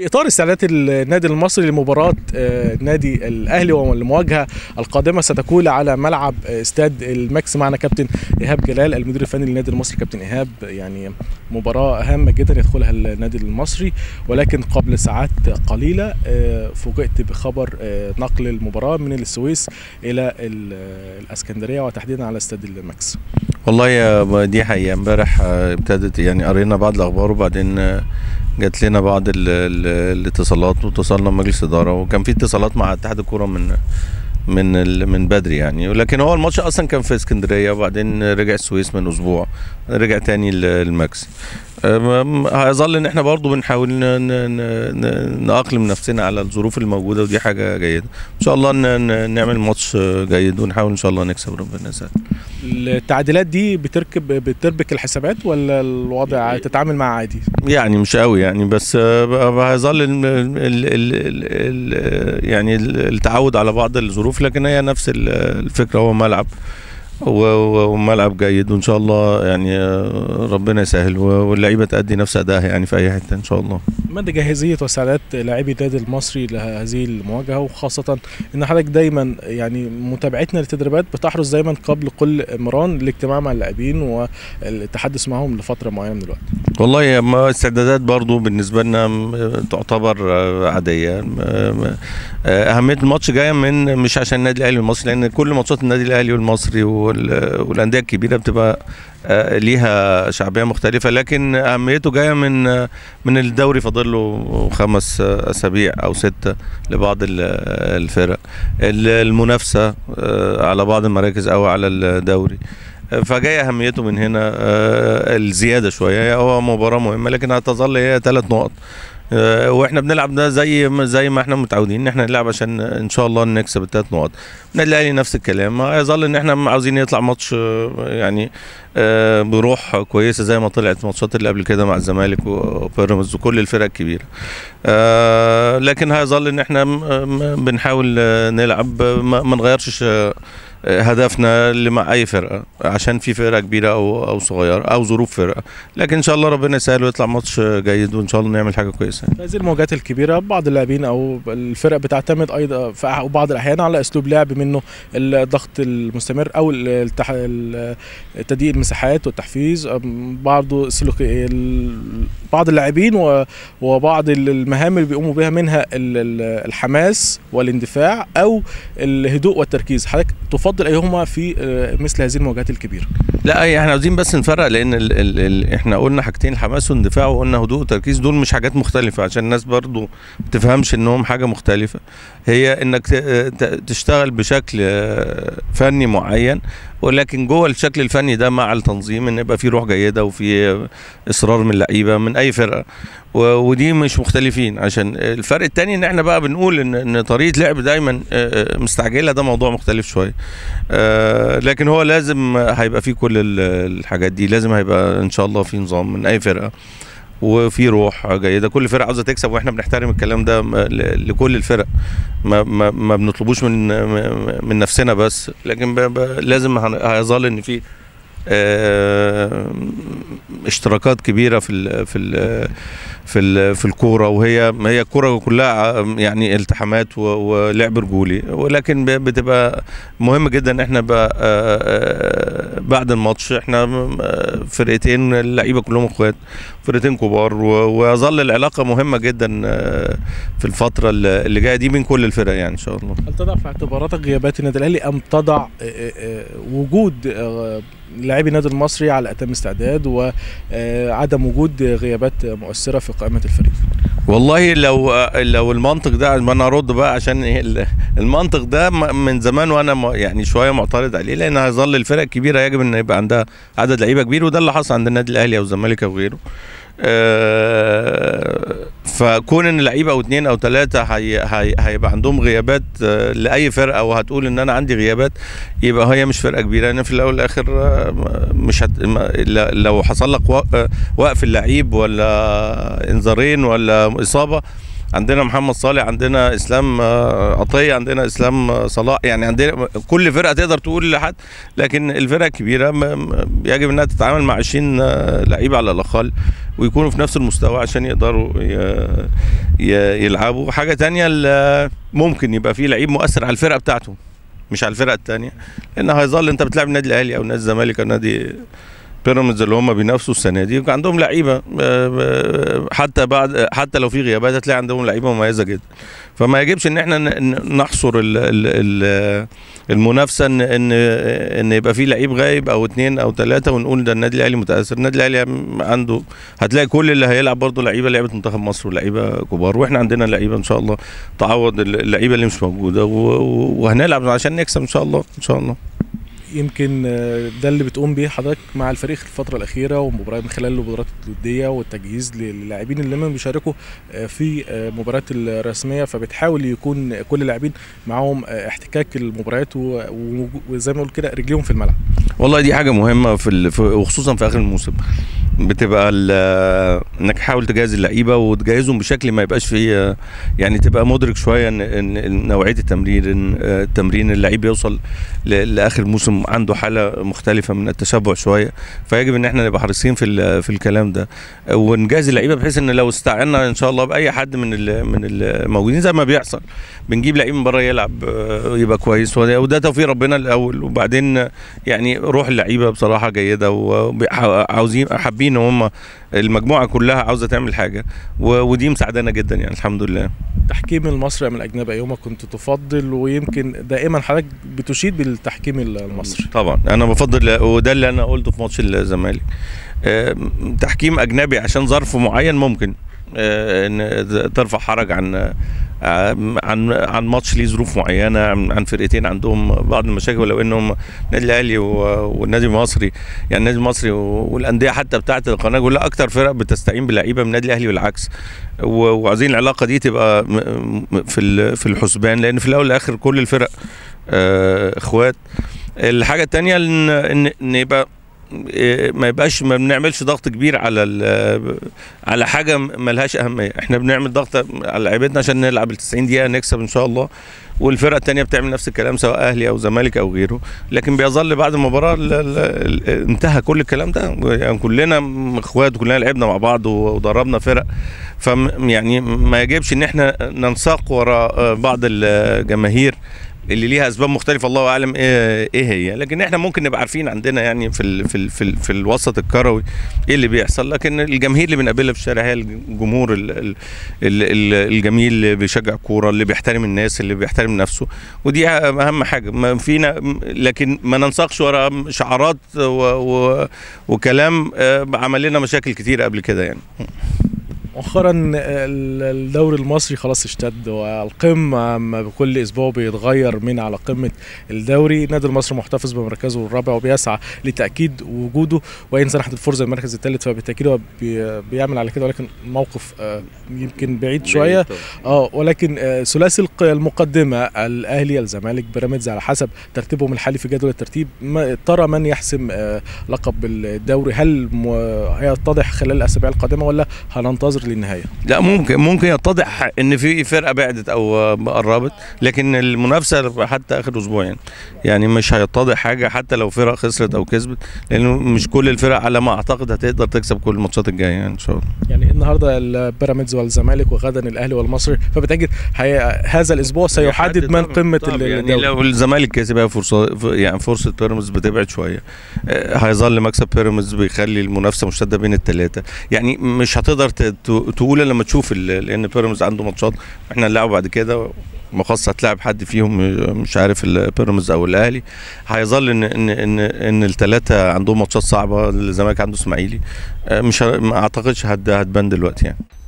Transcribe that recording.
اطار استعدادات النادي المصري لمباراه آه، النادي الاهلي والمواجهه القادمه ستكون على ملعب آه، استاد الماكس معنا كابتن ايهاب جلال المدير الفني للنادي المصري كابتن ايهاب يعني مباراه هامه جدا يدخلها النادي المصري ولكن قبل ساعات قليله آه، فوجئت بخبر آه، نقل المباراه من السويس الى ال- الاسكندريه وتحديدا على استاد الماكس والله يا دي حقيقة امبارح آه، ابتدت يعني قرينا بعض الأخبار وبعدين آه، جات لنا بعض ال- ال- الاتصالات واتصلنا بمجلس إدارة وكان في اتصالات مع اتحاد الكورة من من ال- من بدري يعني ولكن هو الماتش اصلا كان في اسكندريه وبعدين رجع السويس من اسبوع رجع تاني ال- الماكس أم- هيظل ان احنا برضو بنحاول ن- ن- ن- نأقلم نفسنا على الظروف الموجوده ودي حاجه جيده ان شاء الله ن- ن- نعمل ماتش جيد ونحاول ان شاء الله نكسب ربنا يسهل التعديلات دي بتركب بتربك الحسابات ولا الوضع تتعامل معاه عادي يعني مش قوي يعني بس آه، هيظل ال ال ال ال ال يعني ال- التعود على بعض الظروف لكن هي نفس ال- الفكره هو ملعب و- و- وملعب جيد وان شاء الله يعني آه، ربنا يسهل و- واللعيبه تأدي نفس ادائها يعني في اي حته ان شاء الله مدى جاهزيه واستعدادات لاعبي النادي المصري لهذه المواجهه وخاصه ان حضرتك دايما يعني متابعتنا للتدريبات بتحرص دايما قبل كل مران الاجتماع مع اللاعبين والتحدث معهم لفتره معينه من الوقت والله يا ما استعدادات برضو بالنسبة لنا م- تعتبر آه، عادية م- م- آه، أهمية الماتش جاية من مش عشان النادي الأهلي والمصري لأن كل ماتشات النادي الأهلي والمصري وال- والأندية الكبيرة بتبقى آه، ليها شعبية مختلفة لكن أهميته جاية من آه، من الدوري فاضل له خمس آه، أسابيع أو ستة لبعض ال- آه، الفرق ال- المنافسة آه، على بعض المراكز أو على الدوري فجاي اهميته من هنا آه، الزياده شويه هو مباراه مهمه لكن هتظل هي ثلاث نقط آه، واحنا بنلعب ده زي ما زي ما احنا متعودين ان احنا نلعب عشان ان شاء الله نكسب الثلاث نقط النادي الاهلي نفس الكلام هيظل ان احنا عاوزين يطلع ماتش آه، يعني آه، بروح كويسه زي ما طلعت الماتشات اللي قبل كده مع الزمالك وبيراميدز وكل الفرق الكبيره آه، لكن هيظل ان احنا م- م- بنحاول آه، نلعب آه، ما ما نغيرش آه، هدفنا اللي مع اي فرقه عشان في فرقه كبيره او او صغيره او ظروف فرقه لكن ان شاء الله ربنا يسهل ويطلع ماتش جيد وان شاء الله نعمل حاجه كويسه في هذه المواجهات الكبيره بعض اللاعبين او الفرق بتعتمد ايضا في أح- بعض الاحيان على اسلوب لعب منه الضغط المستمر او التح... ال- تضييق المساحات والتحفيز أم، بعض سلوك ال- بعض اللاعبين و... وبعض ال- المهام اللي بيقوموا بها منها ال- ال- الحماس والاندفاع او الهدوء والتركيز حضرتك تفضل ايهما في آه، مثل هذه المواجهات الكبيره لا أي احنا عاوزين بس نفرق لان ال ال ال احنا قلنا حاجتين الحماس والاندفاع وقلنا هدوء وتركيز دول مش حاجات مختلفه عشان الناس برضو ما تفهمش انهم حاجه مختلفه هي انك ت- ت- تشتغل بشكل آه، فني معين ولكن جوه الشكل الفني ده مع التنظيم ان يبقى في روح جيده وفي اصرار من اللعيبه من اي فرقه و- ودي مش مختلفين عشان الفرق التاني ان احنا بقى بنقول ان ان طريقه لعب دايما آه، آه، مستعجله ده موضوع مختلف شويه آه، لكن هو لازم هيبقى فيه كل ال- الحاجات دي لازم هيبقى ان شاء الله في نظام من اي فرقه وفي روح جيده كل فرقه عاوزه تكسب واحنا بنحترم الكلام ده م- ل- لكل الفرق ما ما, ما بنطلبوش من م- من نفسنا بس لكن ب ب لازم هن- هيظل ان في آه، اشتراكات كبيره في ال في ال في ال في الكوره وهي هي الكوره كلها يعني التحامات و- ولعب رجولي ولكن ب- بتبقى مهم جدا ان احنا بقى آه، آه، بعد الماتش احنا آه، فرقتين اللعيبه كلهم اخوات فرقتين كبار و- ويظل العلاقه مهمه جدا آه، في الفتره اللي اللي جايه دي بين كل الفرق يعني ان شاء الله هل تضع في اعتباراتك غيابات النادي الاهلي ام تضع آه، آه، آه، وجود آه، لاعبي النادي المصري على اتم استعداد وعدم وجود غيابات مؤثره في قائمه الفريق والله لو لو المنطق ده ما انا ارد بقى عشان إيه ال- المنطق ده م- من زمان وانا م- يعني شويه معترض عليه لان هيظل الفرق الكبيره يجب ان يبقى عندها عدد لعيبه كبير وده اللي حصل عند النادي الاهلي او الزمالك او غيره آه، فكون ان لعيبه او اتنين او ثلاثه هي هي هيبقى عندهم غيابات آه، لاي فرقه وهتقول ان انا عندي غيابات يبقى هي مش فرقه كبيره انا في الاول والاخر آه، مش هت... ما- ل- لو حصل لك وق- آه، وقف اللعيب ولا انذارين ولا اصابه عندنا محمد صالح عندنا اسلام آه، عطيه عندنا اسلام آه، صلاح يعني عندنا كل فرقه تقدر تقول لحد لكن الفرقه الكبيره م- م- يجب انها تتعامل مع 20 آه، لعيب على الاقل ويكونوا في نفس المستوى عشان يقدروا ي- ي- يلعبوا حاجه تانية ال- ممكن يبقى في لعيب مؤثر على الفرقه بتاعته مش على الفرقه التانية لان هيظل انت بتلعب النادي الاهلي او نادي الزمالك او نادي بيراميدز اللي هم بينافسوا السنه دي وكان عندهم لعيبه آه، آه، حتى بعد حتى لو في غيابات هتلاقي عندهم لعيبه مميزه جدا فما يجبش ان احنا ن- ن- نحصر ال ال ال المنافسه ان ان ان يبقى في لعيب غايب او اتنين او ثلاثه ونقول ده النادي الاهلي متاثر النادي الاهلي عنده هتلاقي كل اللي هيلعب برضه لعيبه لعيبه منتخب مصر ولعيبه كبار واحنا عندنا لعيبه ان شاء الله تعوض اللعيبه اللي مش موجوده و- و- وهنلعب عشان نكسب ان شاء الله ان شاء الله يمكن آه، ده اللي بتقوم بيه حضرتك مع الفريق الفترة الأخيرة ومباريات من خلال المباريات الودية والتجهيز للاعبين اللي هم بيشاركوا آه، في آه، المباريات الرسمية فبتحاول يكون كل اللاعبين معاهم آه، احتكاك المباريات و- و- وزي ما قلت كده رجليهم في الملعب والله دي حاجة مهمة في ال... في- وخصوصا في آخر الموسم بتبقى ال... انك تحاول تجهز اللعيبة وتجهزهم بشكل ما يبقاش فيه يعني تبقى مدرك شوية ان, إن... إن نوعية التمرين إن التمرين اللعيب يوصل ل... لآخر موسم عنده حالة مختلفة من التشبع شوية فيجب ان احنا نبقى حريصين في ال... في الكلام ده ونجهز اللعيبة بحيث ان لو استعنا ان شاء الله بأي حد من ال... من الموجودين زي ما بيحصل بنجيب لعيب من بره يلعب آه، يبقى كويس وده وده توفيق ربنا الاول وبعدين يعني روح اللعيبه بصراحه جيده وعاوزين حابين ان هم المجموعه كلها عاوزه تعمل حاجه و- ودي مساعدانا جدا يعني الحمد لله التحكيم المصري من الأجنبي يوم كنت تفضل ويمكن دائما حضرتك بتشيد بالتحكيم المصري طبعا انا بفضل وده اللي انا قلته في ماتش الزمالك آه، تحكيم اجنبي عشان ظرف معين ممكن آه، ان ترفع حرج عن آه، عن عن ماتش ليه ظروف معينه عن عن فرقتين عندهم بعض المشاكل ولو انهم النادي الاهلي و- والنادي المصري يعني النادي المصري و- والانديه حتى بتاعه القناه كلها اكتر فرق بتستعين بلعيبه من النادي الاهلي والعكس و- وعايزين العلاقه دي تبقى م- م- في ال- في الحسبان لان في الاول والاخر كل الفرق آه، اخوات الحاجه التانية ان ان إن يبقى إيه، ما يبقاش ما بنعملش ضغط كبير على ال- على حاجه ملهاش اهميه احنا بنعمل ضغط على لعيبتنا عشان نلعب ال 90 دقيقه نكسب ان شاء الله والفرقه التانية بتعمل نفس الكلام سواء اهلي او زمالك او غيره لكن بيظل بعد المباراه ال- ال- ال- انتهى كل الكلام ده يعني كلنا اخوات وكلنا لعبنا مع بعض وضربنا فرق ف يعني ما يجبش ان احنا ننساق وراء بعض الجماهير اللي ليها اسباب مختلفه الله اعلم ايه ايه هي لكن احنا ممكن نبقى عارفين عندنا يعني في ال في ال في, ال في الوسط الكروي ايه اللي بيحصل لكن الجماهير اللي بنقابلها في الشارع هي الجمهور ال ال ال ال الجميل اللي بيشجع كوره اللي بيحترم الناس اللي بيحترم نفسه ودي اهم حاجه ما فينا لكن ما ننساقش ورا شعارات و و وكلام آه، عمل لنا مشاكل كتير قبل كده يعني مؤخرا ال- الدوري المصري خلاص اشتد والقمة ما بكل اسبوع بيتغير من على قمة الدوري النادي المصري محتفظ بمركزه الرابع وبيسعى لتأكيد وجوده وإن سنحت الفرصة المركز الثالث فبالتأكيد هو بي- بيعمل على كده ولكن موقف آه، يمكن بعيد شوية اه ولكن آه، ثلاثي الق- المقدمة الأهلي الزمالك بيراميدز على حسب ترتيبهم الحالي في جدول الترتيب ما ترى من يحسم آه، لقب الدوري هل م- هيتضح خلال الأسابيع القادمة ولا هننتظر للنهاية لا ممكن ممكن يتضح ان في فرقه بعدت او قربت لكن المنافسه حتى اخر اسبوع يعني يعني مش هيتضح حاجه حتى لو فرق خسرت او كسبت لانه مش كل الفرق على ما اعتقد هتقدر تكسب كل الماتشات الجايه يعني ان شاء الله يعني النهارده البيراميدز والزمالك وغدا الاهلي والمصري فبالتالي هي هذا الاسبوع سيحدد من طبعاً. قمه طبعاً. يعني الدوري لو الزمالك كسب هي فرصه ف- يعني فرصه بيراميدز بتبعد شويه آه، هيظل مكسب بيراميدز بيخلي المنافسه مشتده بين الثلاثه يعني مش هتقدر ت- ت- تقول إلا لما تشوف ال- لان بيراميدز عنده ماتشات احنا هنلعبه بعد كده مخصص هتلاعب حد فيهم مش عارف البيراميدز او الاهلي هيظل ان ان ان, إن الثلاثه عندهم ماتشات صعبه الزمالك عنده اسماعيلي آه، مش ه- ما اعتقدش هت- هتبان دلوقتي يعني